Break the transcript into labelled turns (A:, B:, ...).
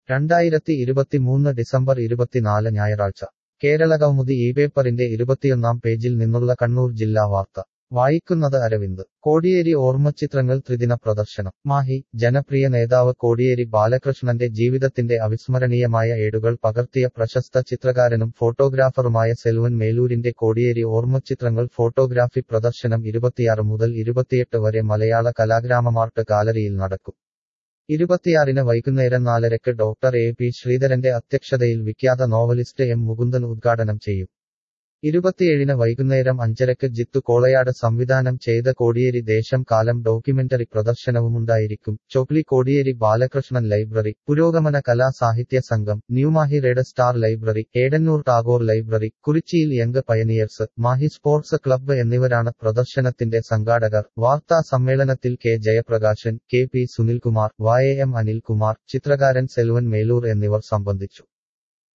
A: രണ്ടായിരത്തി ഇരുപത്തിമൂന്ന് ഡിസംബർ ഇരുപത്തിനാല് ഞായറാഴ്ച കേരള കൗമുദി ഈ പേപ്പറിന്റെ ഇരുപത്തിയൊന്നാം പേജിൽ നിന്നുള്ള കണ്ണൂർ ജില്ലാ വാർത്ത വായിക്കുന്നത് അരവിന്ദ് കോടിയേരി ഓർമ്മച്ചിത്രങ്ങൾ ത്രിദിന പ്രദർശനം മാഹി ജനപ്രിയ നേതാവ് കോടിയേരി ബാലകൃഷ്ണന്റെ ജീവിതത്തിന്റെ അവിസ്മരണീയമായ ഏടുകൾ പകർത്തിയ പ്രശസ്ത ചിത്രകാരനും ഫോട്ടോഗ്രാഫറുമായ സെൽവൻ മേലൂരിന്റെ കോടിയേരി ഓർമ്മച്ചിത്രങ്ങൾ ഫോട്ടോഗ്രാഫി പ്രദർശനം ഇരുപത്തിയാറ് മുതൽ ഇരുപത്തിയെട്ട് വരെ മലയാള കലാഗ്രാമമാർട്ട് ഗാലറിയിൽ നടക്കും ഇരുപത്തിയാറിന് വൈകുന്നേരം നാലരയ്ക്ക് ഡോക്ടർ എ പി ശ്രീധരന്റെ അധ്യക്ഷതയിൽ വിഖ്യാത നോവലിസ്റ്റ് എം മുകുന്ദൻ ഉദ്ഘാടനം ചെയ്യും ഇരുപത്തിയേഴിന് വൈകുന്നേരം അഞ്ചരക്ക് ജിത്തു കോളയാട് സംവിധാനം ചെയ്ത കോടിയേരി ദേശം കാലം ഡോക്യുമെന്ററി പ്രദർശനവുമുണ്ടായിരിക്കും Chokli Kodiyeri Balakrishnan library Purogamana Kala Sahitya Sangham New Mahe red star library Edannur Tagore library കുറിച്ചിയിൽ young pioneers Mahe sports club എന്നിവരാണ് പ്രദർശനത്തിന്റെ സംഘാടകർ വാർത്താ സമ്മേളനത്തിൽ K Jayaprakashan K P Sunilkumar വായ എം അനിൽകുമാർ ചിത്രകാരൻ സെൽവൻ മേലൂർ എന്നിവർ സംബന്ധിച്ചു